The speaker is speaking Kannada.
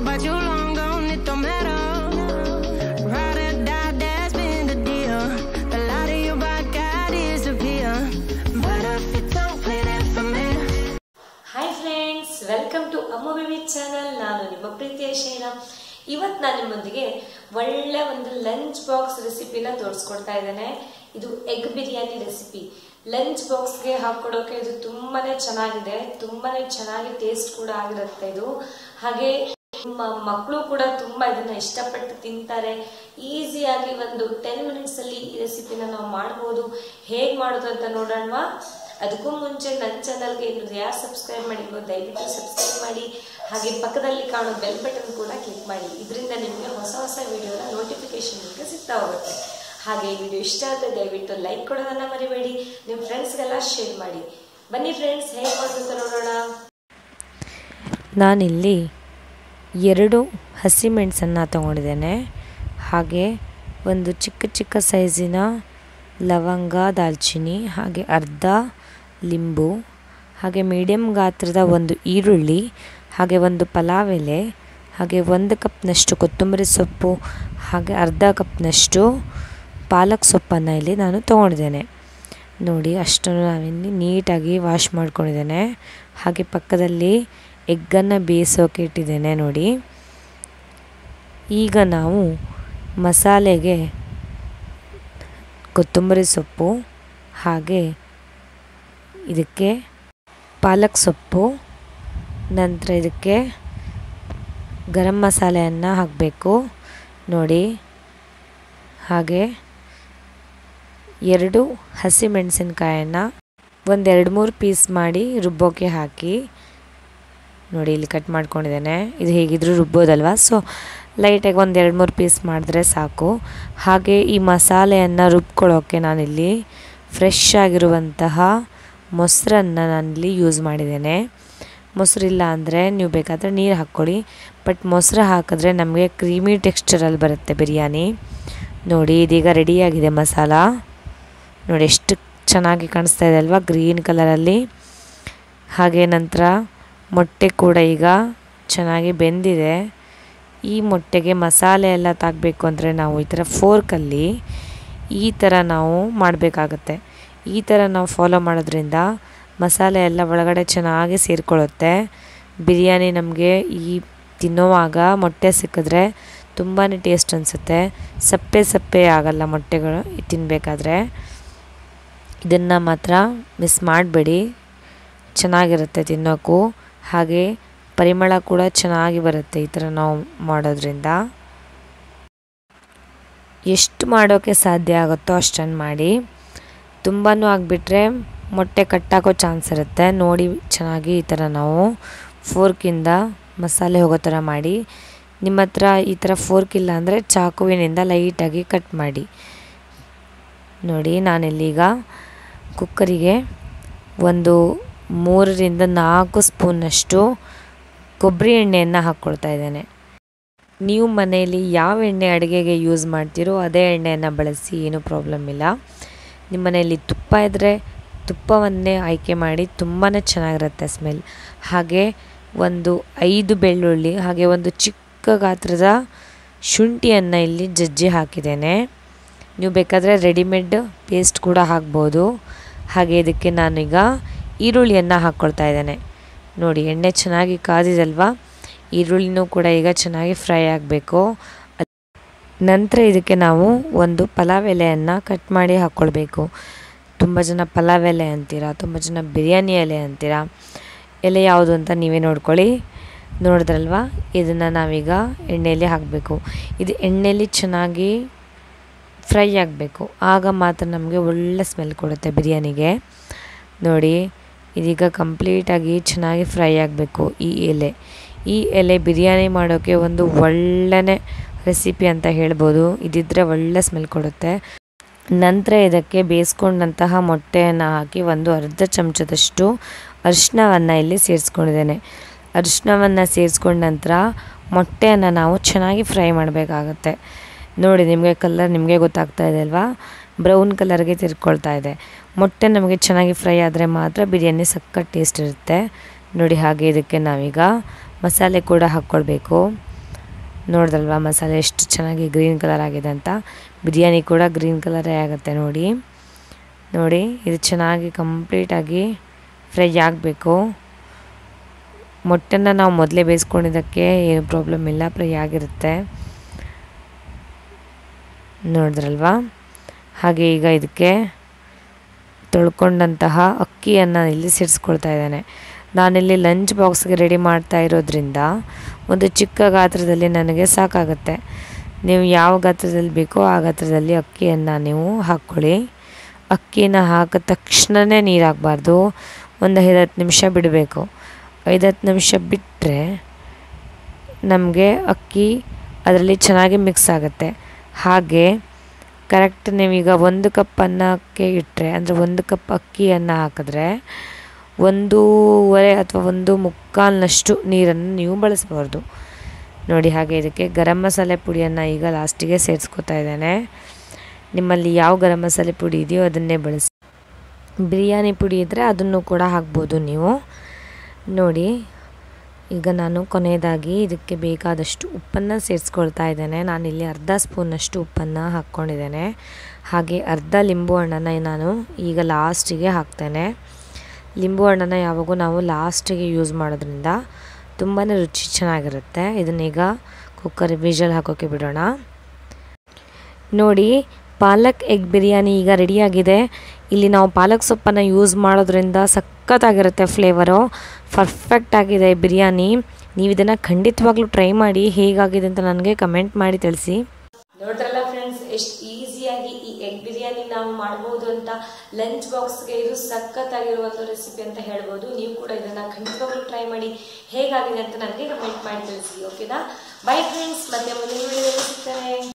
but you long gone, it don't matter. Ride or die, that's been the deal. The light of your back, I disappear. But if you don't play that for me. Hi friends welcome to ಅಮ್ಮ ಬೇಬಿ ಚಾನಲ್ ನಾನು ನಿಮ್ಮ ಪ್ರೀತಿಯ ಶೈನಾ ಇವತ್ತು ನಾನು ನಿಮ್ಮೊಂದಿಗೆ ಒಳ್ಳೆ ಒಂದು ಲಂಚ್ ಬಾಕ್ಸ್ ರೆಸಿಪಿನ ತೋರಿಸ್ಕೊಡ್ತಾ ಇದ್ದೇನೆ ಇದು ಎಗ್ ಬಿರಿಯಾನಿ ರೆಸಿಪಿ ಲಂಚ್ ಬಾಕ್ಸ್ಗೆ ಹಾಕೊಡೋಕೆ ಇದು ತುಂಬಾನೇ ಚೆನ್ನಾಗಿದೆ ತುಂಬಾನೇ ಚೆನ್ನಾಗಿ ಟೇಸ್ಟ್ ಕೂಡ ಆಗಿರುತ್ತೆ ಇದು ಹಾಗೆ ನಿಮ್ಮ ಮಕ್ಕಳು ಕೂಡ ತುಂಬಾ ಇದನ್ನ ಇಷ್ಟಪಟ್ಟು ತಿಂತಾರೆ ಈಸಿಯಾಗಿ ಒಂದು ಟೆನ್ ಮಿನಿಟ್ಸ್ ಅಲ್ಲಿ ಈ ರೆಸಿಪಿನ ನಾವು ಮಾಡ್ಬೋದು ಹೇಗ್ ಮಾಡೋದು ಅಂತ ನೋಡೋಣ ಅದಕ್ಕೂ ಮುಂಚೆ ನನ್ನ ಚಾನಲ್ಗೆ ಇನ್ನು ಯಾರು ಸಬ್ಸ್ಕ್ರೈಬ್ ಮಾಡಿಲ್ವೋ ದಯವಿಟ್ಟು ಸಬ್ಸ್ಕ್ರೈಬ್ ಮಾಡಿ ಹಾಗೆ ಪಕ್ಕದಲ್ಲಿ ಕಾಣೋ ಬೆಲ್ ಬಟನ್ ಕೂಡ ಕ್ಲಿಕ್ ಮಾಡಿ ಇದರಿಂದ ನಿಮಗೆ ಹೊಸ ಹೊಸ ವಿಡಿಯೋನ ನೋಟಿಫಿಕೇಶನ್ ನಿಮಗೆ ಸಿಗ್ತಾ ಹೋಗುತ್ತೆ ಹಾಗೆ ಈ ವಿಡಿಯೋ ಇಷ್ಟ ಆದರೆ ದಯವಿಟ್ಟು ಲೈಕ್ ಕೊಡೋದನ್ನ ಮರಿಬೇಡಿ ನಿಮ್ಮ ಫ್ರೆಂಡ್ಸ್ಗೆಲ್ಲ ಶೇರ್ ಮಾಡಿ ಬನ್ನಿ ಫ್ರೆಂಡ್ಸ್ ಹೇಗೆ ಮಾಡೋದು ಅಂತ ನೋಡೋಣ ನಾನಿಲ್ಲಿ ಎರಡು ಹಸಿಮೆಣಸನ್ನು ತಗೊಂಡಿದ್ದೇನೆ ಹಾಗೆ ಒಂದು ಚಿಕ್ಕ ಚಿಕ್ಕ ಸೈಜಿನ ಲವಂಗ ದಾಲ್ಚಿನ್ನಿ ಹಾಗೆ ಅರ್ಧ ಲಿಂಬು ಹಾಗೆ ಮೀಡಿಯಮ್ ಗಾತ್ರದ ಒಂದು ಈರುಳ್ಳಿ ಹಾಗೆ ಒಂದು ಪಲಾವ್ ಎಲೆ ಹಾಗೆ ಒಂದು ಕಪ್ನಷ್ಟು ಕೊತ್ತಂಬರಿ ಸೊಪ್ಪು ಹಾಗೆ ಅರ್ಧ ಕಪ್ನಷ್ಟು ಪಾಲಕ್ ಸೊಪ್ಪನ್ನು ಇಲ್ಲಿ ನಾನು ತೊಗೊಂಡಿದ್ದೇನೆ ನೋಡಿ ಅಷ್ಟನ್ನು ನಾವಿಲ್ಲಿ ನೀಟಾಗಿ ವಾಶ್ ಮಾಡ್ಕೊಂಡಿದ್ದೇನೆ ಹಾಗೆ ಪಕ್ಕದಲ್ಲಿ ಎಗ್ಗನ್ನು ಬೇಯಿಸೋಕೆ ಇಟ್ಟಿದ್ದೇನೆ ನೋಡಿ ಈಗ ನಾವು ಮಸಾಲೆಗೆ ಕೊತ್ತಂಬರಿ ಸೊಪ್ಪು ಹಾಗೆ ಇದಕ್ಕೆ ಪಾಲಕ್ ಸೊಪ್ಪು ನಂತರ ಇದಕ್ಕೆ ಗರಂ ಮಸಾಲೆಯನ್ನು ಹಾಕಬೇಕು ನೋಡಿ ಹಾಗೆ ಎರಡು ಹಸಿಮೆಣಸಿನ್ಕಾಯನ್ನು ಒಂದೆರಡು ಮೂರು ಪೀಸ್ ಮಾಡಿ ರುಬ್ಬೋಕೆ ಹಾಕಿ ನೋಡಿ ಇಲ್ಲಿ ಕಟ್ ಮಾಡ್ಕೊಂಡಿದ್ದೇನೆ ಇದು ಹೇಗಿದ್ರೂ ರುಬ್ಬೋದಲ್ವ ಸೊ ಲೈಟಾಗಿ ಒಂದು ಎರಡು ಮೂರು ಪೀಸ್ ಮಾಡಿದ್ರೆ ಸಾಕು ಹಾಗೆ ಈ ಮಸಾಲೆಯನ್ನು ರುಬ್ಕೊಳ್ಳೋಕ್ಕೆ ನಾನಿಲ್ಲಿ ಫ್ರೆಶ್ ಆಗಿರುವಂತಹ ಮೊಸರನ್ನು ನಾನಿಲ್ಲಿ ಯೂಸ್ ಮಾಡಿದ್ದೇನೆ ಮೊಸರಿಲ್ಲ ಅಂದರೆ ನೀವು ಬೇಕಾದರೆ ನೀರು ಹಾಕ್ಕೊಳ್ಳಿ ಬಟ್ ಮೊಸರು ಹಾಕಿದ್ರೆ ನಮಗೆ ಕ್ರೀಮಿ ಟೆಕ್ಸ್ಚರಲ್ಲಿ ಬರುತ್ತೆ ಬಿರಿಯಾನಿ ನೋಡಿ ಇದೀಗ ರೆಡಿಯಾಗಿದೆ ಮಸಾಲ ನೋಡಿ ಎಷ್ಟು ಚೆನ್ನಾಗಿ ಕಾಣಿಸ್ತಾ ಇದೆ ಅಲ್ವಾ ಗ್ರೀನ್ ಕಲರಲ್ಲಿ ಹಾಗೆ ನಂತರ ಮೊಟ್ಟೆ ಕೂಡ ಈಗ ಚೆನ್ನಾಗಿ ಬೆಂದಿದೆ ಈ ಮೊಟ್ಟೆಗೆ ಮಸಾಲೆ ಎಲ್ಲ ತಾಗಬೇಕು ಅಂದರೆ ನಾವು ಈ ಥರ ಫೋರ್ಕಲ್ಲಿ ಈ ಥರ ನಾವು ಮಾಡಬೇಕಾಗತ್ತೆ ಈ ಥರ ನಾವು ಫಾಲೋ ಮಾಡೋದ್ರಿಂದ ಮಸಾಲೆ ಎಲ್ಲ ಒಳಗಡೆ ಚೆನ್ನಾಗಿ ಸೇರಿಕೊಳ್ಳುತ್ತೆ ಬಿರಿಯಾನಿ ನಮಗೆ ಈ ತಿನ್ನುವಾಗ ಮೊಟ್ಟೆ ಸಿಕ್ಕಿದ್ರೆ ತುಂಬಾ ಟೇಸ್ಟ್ ಅನಿಸುತ್ತೆ ಸಪ್ಪೆ ಸಪ್ಪೆ ಆಗಲ್ಲ ಮೊಟ್ಟೆಗಳು ತಿನ್ನಬೇಕಾದ್ರೆ ಇದನ್ನು ಮಾತ್ರ ಮಿಸ್ ಮಾಡಬೇಡಿ ಚೆನ್ನಾಗಿರುತ್ತೆ ತಿನ್ನೋಕ್ಕೂ ಹಾಗೆ ಪರಿಮಳ ಕೂಡ ಚೆನ್ನಾಗಿ ಬರುತ್ತೆ ಈ ಥರ ನಾವು ಮಾಡೋದ್ರಿಂದ ಎಷ್ಟು ಮಾಡೋಕ್ಕೆ ಸಾಧ್ಯ ಆಗುತ್ತೋ ಅಷ್ಟನ್ನು ಮಾಡಿ ತುಂಬಾ ಆಗಿಬಿಟ್ರೆ ಮೊಟ್ಟೆ ಕಟ್ಟಾಕೋ ಚಾನ್ಸ್ ಇರುತ್ತೆ ನೋಡಿ ಚೆನ್ನಾಗಿ ಈ ಥರ ನಾವು ಫೋರ್ಕಿಂದ ಮಸಾಲೆ ಹೋಗೋ ಥರ ಮಾಡಿ ನಿಮ್ಮ ಹತ್ರ ಈ ಥರ ಫೋರ್ಕ್ ಇಲ್ಲ ಅಂದರೆ ಚಾಕುವಿನಿಂದ ಲೈಟಾಗಿ ಕಟ್ ಮಾಡಿ ನೋಡಿ ನಾನಿಲ್ಲೀಗ ಕುಕ್ಕರಿಗೆ ಒಂದು ಮೂರರಿಂದ ನಾಲ್ಕು ಸ್ಪೂನಷ್ಟು ಕೊಬ್ಬರಿ ಎಣ್ಣೆಯನ್ನು ಹಾಕ್ಕೊಳ್ತಾ ಇದ್ದೇನೆ ನೀವು ಮನೆಯಲ್ಲಿ ಯಾವ ಎಣ್ಣೆ ಅಡುಗೆಗೆ ಯೂಸ್ ಮಾಡ್ತೀರೋ ಅದೇ ಎಣ್ಣೆಯನ್ನು ಬಳಸಿ ಏನೂ ಪ್ರಾಬ್ಲಮ್ ಇಲ್ಲ ನಿಮ್ಮ ಮನೆಯಲ್ಲಿ ತುಪ್ಪ ಇದ್ದರೆ ತುಪ್ಪವನ್ನೇ ಆಯ್ಕೆ ಮಾಡಿ ತುಂಬಾ ಚೆನ್ನಾಗಿರುತ್ತೆ ಸ್ಮೆಲ್ ಹಾಗೆ ಒಂದು ಐದು ಬೆಳ್ಳುಳ್ಳಿ ಹಾಗೆ ಒಂದು ಚಿಕ್ಕ ಗಾತ್ರದ ಶುಂಠಿಯನ್ನು ಇಲ್ಲಿ ಜಜ್ಜಿ ಹಾಕಿದ್ದೇನೆ ನೀವು ಬೇಕಾದರೆ ರೆಡಿಮೇಡ್ ಪೇಸ್ಟ್ ಕೂಡ ಹಾಕ್ಬೋದು ಹಾಗೆ ಇದಕ್ಕೆ ನಾನೀಗ ಈರುಳ್ಳಿಯನ್ನು ಹಾಕ್ಕೊಳ್ತಾ ಇದ್ದೇನೆ ನೋಡಿ ಎಣ್ಣೆ ಚೆನ್ನಾಗಿ ಕಾದಿದಲ್ವಾ ಈರುಳ್ಳಿನೂ ಕೂಡ ಈಗ ಚೆನ್ನಾಗಿ ಫ್ರೈ ಆಗಬೇಕು ನಂತರ ಇದಕ್ಕೆ ನಾವು ಒಂದು ಪಲಾವ್ ಎಲೆಯನ್ನು ಕಟ್ ಮಾಡಿ ಹಾಕ್ಕೊಳ್ಬೇಕು ತುಂಬ ಜನ ಪಲಾವ್ ಎಲೆ ಅಂತೀರಾ ತುಂಬ ಜನ ಬಿರಿಯಾನಿ ಎಲೆ ಅಂತೀರಾ ಎಲೆ ಯಾವುದು ಅಂತ ನೀವೇ ನೋಡ್ಕೊಳ್ಳಿ ನೋಡಿದ್ರಲ್ವಾ ಇದನ್ನು ನಾವೀಗ ಎಣ್ಣೆಯಲ್ಲಿ ಹಾಕಬೇಕು ಇದು ಎಣ್ಣೆಯಲ್ಲಿ ಚೆನ್ನಾಗಿ ಫ್ರೈ ಆಗಬೇಕು ಆಗ ಮಾತ್ರ ನಮಗೆ ಒಳ್ಳೆ ಸ್ಮೆಲ್ ಕೊಡುತ್ತೆ ಬಿರಿಯಾನಿಗೆ ನೋಡಿ ಇದೀಗ ಕಂಪ್ಲೀಟಾಗಿ ಚೆನ್ನಾಗಿ ಫ್ರೈ ಆಗಬೇಕು ಈ ಎಲೆ ಈ ಎಲೆ ಬಿರಿಯಾನಿ ಮಾಡೋಕ್ಕೆ ಒಂದು ಒಳ್ಳೆಯ ರೆಸಿಪಿ ಅಂತ ಹೇಳ್ಬೋದು ಇದಿದ್ದರೆ ಒಳ್ಳೆ ಸ್ಮೆಲ್ ಕೊಡುತ್ತೆ ನಂತರ ಇದಕ್ಕೆ ಬೇಯಿಸ್ಕೊಂಡಂತಹ ಮೊಟ್ಟೆಯನ್ನು ಹಾಕಿ ಒಂದು ಅರ್ಧ ಚಮಚದಷ್ಟು ಅರಿಶಿನವನ್ನು ಇಲ್ಲಿ ಸೇರಿಸ್ಕೊಂಡಿದ್ದೇನೆ ಅರಿಶಿನವನ್ನು ಸೇರಿಸ್ಕೊಂಡ ನಂತರ ಮೊಟ್ಟೆಯನ್ನು ನಾವು ಚೆನ್ನಾಗಿ ಫ್ರೈ ಮಾಡಬೇಕಾಗತ್ತೆ ನೋಡಿ ನಿಮಗೆ ಕಲರ್ ನಿಮಗೆ ಗೊತ್ತಾಗ್ತಾ ಇದೆ ಅಲ್ವಾ ಬ್ರೌನ್ ಕಲರ್ಗೆ ತಿರ್ಕೊಳ್ತಾ ಇದೆ ಮೊಟ್ಟೆ ನಮಗೆ ಚೆನ್ನಾಗಿ ಫ್ರೈ ಆದರೆ ಮಾತ್ರ ಬಿರಿಯಾನಿ ಸಖತ್ ಟೇಸ್ಟ್ ಇರುತ್ತೆ ನೋಡಿ ಹಾಗೆ ಇದಕ್ಕೆ ನಾವೀಗ ಮಸಾಲೆ ಕೂಡ ಹಾಕ್ಕೊಳ್ಬೇಕು ನೋಡಿದ್ರಲ್ವ ಮಸಾಲೆ ಎಷ್ಟು ಚೆನ್ನಾಗಿ ಗ್ರೀನ್ ಕಲರ್ ಆಗಿದೆ ಅಂತ ಬಿರಿಯಾನಿ ಕೂಡ ಗ್ರೀನ್ ಕಲರೇ ಆಗುತ್ತೆ ನೋಡಿ ನೋಡಿ ಇದು ಚೆನ್ನಾಗಿ ಕಂಪ್ಲೀಟಾಗಿ ಫ್ರೈ ಆಗಬೇಕು ಮೊಟ್ಟೆನ ನಾವು ಮೊದಲೇ ಬೇಯಿಸ್ಕೊಂಡಿದ್ದಕ್ಕೆ ಏನು ಪ್ರಾಬ್ಲಮ್ ಇಲ್ಲ ಫ್ರೈ ಆಗಿರುತ್ತೆ ನೋಡಿದ್ರಲ್ವಾ ಹಾಗೆ ಈಗ ಇದಕ್ಕೆ ತೊಳ್ಕೊಂಡಂತಹ ಅಕ್ಕಿಯನ್ನು ಇಲ್ಲಿ ಸೇರಿಸ್ಕೊಳ್ತಾ ಇದ್ದಾನೆ ನಾನಿಲ್ಲಿ ಲಂಚ್ ಬಾಕ್ಸ್ಗೆ ರೆಡಿ ಮಾಡ್ತಾ ಇರೋದ್ರಿಂದ ಒಂದು ಚಿಕ್ಕ ಗಾತ್ರದಲ್ಲಿ ನನಗೆ ಸಾಕಾಗುತ್ತೆ ನೀವು ಯಾವ ಗಾತ್ರದಲ್ಲಿ ಬೇಕೋ ಆ ಗಾತ್ರದಲ್ಲಿ ಅಕ್ಕಿಯನ್ನು ನೀವು ಹಾಕ್ಕೊಳ್ಳಿ ಅಕ್ಕಿನ ಹಾಕಿದ ತಕ್ಷಣವೇ ನೀರು ಹಾಕಬಾರ್ದು ಒಂದು ಐದತ್ತು ನಿಮಿಷ ಬಿಡಬೇಕು ಐದತ್ತು ನಿಮಿಷ ಬಿಟ್ಟರೆ ನಮಗೆ ಅಕ್ಕಿ ಅದರಲ್ಲಿ ಚೆನ್ನಾಗಿ ಮಿಕ್ಸ್ ಆಗುತ್ತೆ ಹಾಗೆ ಕರೆಕ್ಟ್ ನೀವೀಗ ಒಂದು ಕಪ್ ಅನ್ನಕ್ಕೆ ಇಟ್ಟರೆ ಅಂದರೆ ಒಂದು ಕಪ್ ಅಕ್ಕಿಯನ್ನು ಹಾಕಿದ್ರೆ ಒಂದೂವರೆ ಅಥವಾ ಒಂದು ಮುಕ್ಕಾಲಿನಷ್ಟು ನೀರನ್ನು ನೀವು ಬಳಸಬಾರ್ದು ನೋಡಿ ಹಾಗೆ ಇದಕ್ಕೆ ಗರಂ ಮಸಾಲೆ ಪುಡಿಯನ್ನು ಈಗ ಲಾಸ್ಟಿಗೆ ಸೇರಿಸ್ಕೊತಾ ಇದ್ದೇನೆ ನಿಮ್ಮಲ್ಲಿ ಯಾವ ಗರಂ ಮಸಾಲೆ ಪುಡಿ ಇದೆಯೋ ಅದನ್ನೇ ಬಳಸಿ ಬಿರಿಯಾನಿ ಪುಡಿ ಇದ್ದರೆ ಅದನ್ನು ಕೂಡ ಹಾಕ್ಬೋದು ನೀವು ನೋಡಿ ಈಗ ನಾನು ಕೊನೆಯದಾಗಿ ಇದಕ್ಕೆ ಬೇಕಾದಷ್ಟು ಉಪ್ಪನ್ನು ಸೇರಿಸ್ಕೊಳ್ತಾ ಇದ್ದೇನೆ ನಾನಿಲ್ಲಿ ಅರ್ಧ ಸ್ಪೂನಷ್ಟು ಉಪ್ಪನ್ನು ಹಾಕ್ಕೊಂಡಿದ್ದೇನೆ ಹಾಗೆ ಅರ್ಧ ಲಿಂಬು ಹಣ್ಣನ್ನು ನಾನು ಈಗ ಲಾಸ್ಟಿಗೆ ಹಾಕ್ತೇನೆ ಲಿಂಬು ಹಣ್ಣನ್ನು ಯಾವಾಗೂ ನಾವು ಲಾಸ್ಟಿಗೆ ಯೂಸ್ ಮಾಡೋದ್ರಿಂದ ತುಂಬಾ ರುಚಿ ಚೆನ್ನಾಗಿರುತ್ತೆ ಇದನ್ನೀಗ ಕುಕ್ಕರ್ ವಿಜಲ್ ಹಾಕೋಕ್ಕೆ ಬಿಡೋಣ ನೋಡಿ ಪಾಲಕ್ ಎಗ್ ಬಿರಿಯಾನಿ ಈಗ ರೆಡಿಯಾಗಿದೆ ಇಲ್ಲಿ ನಾವು ಪಾಲಕ್ ಸೊಪ್ಪನ್ನು ಯೂಸ್ ಮಾಡೋದ್ರಿಂದ ಸಖತ್ತಾಗಿರುತ್ತೆ ಫ್ಲೇವರು ಪರ್ಫೆಕ್ಟ್ ಆಗಿದೆ ಬಿರಿಯಾನಿ ನೀವು ಇದನ್ನು ಖಂಡಿತವಾಗ್ಲೂ ಟ್ರೈ ಮಾಡಿ ಹೇಗಾಗಿದೆ ಅಂತ ನನಗೆ ಕಮೆಂಟ್ ಮಾಡಿ ತಿಳಿಸಿ ನೋಡ್ರಲ್ಲ ಫ್ರೆಂಡ್ಸ್ ಎಷ್ಟು ಈಸಿಯಾಗಿ ಈ ಎಗ್ ಬಿರಿಯಾನಿ ನಾವು ಮಾಡ್ಬೋದು ಅಂತ ಲಂಚ್ ಬಾಕ್ಸ್ಗೆ ಇದು ಸಖತ್ತಾಗಿರುವ ಒಂದು ರೆಸಿಪಿ ಅಂತ ಹೇಳ್ಬೋದು ನೀವು ಕೂಡ ಇದನ್ನ ಖಂಡಿತವಾಗ್ಲೂ ಟ್ರೈ ಮಾಡಿ ಹೇಗಾಗಿದೆ ಅಂತ ನನಗೆ ಕಮೆಂಟ್ ಮಾಡಿ ತಿಳಿಸಿ ಓಕೆನಾ ಬೈ ಫ್ರೆಂಡ್ಸ್ ಮತ್ತೆ ಮುಂದಿನ ವಿಡಿಯೋದಲ್ಲಿ ಸಿಗ್ತೇನೆ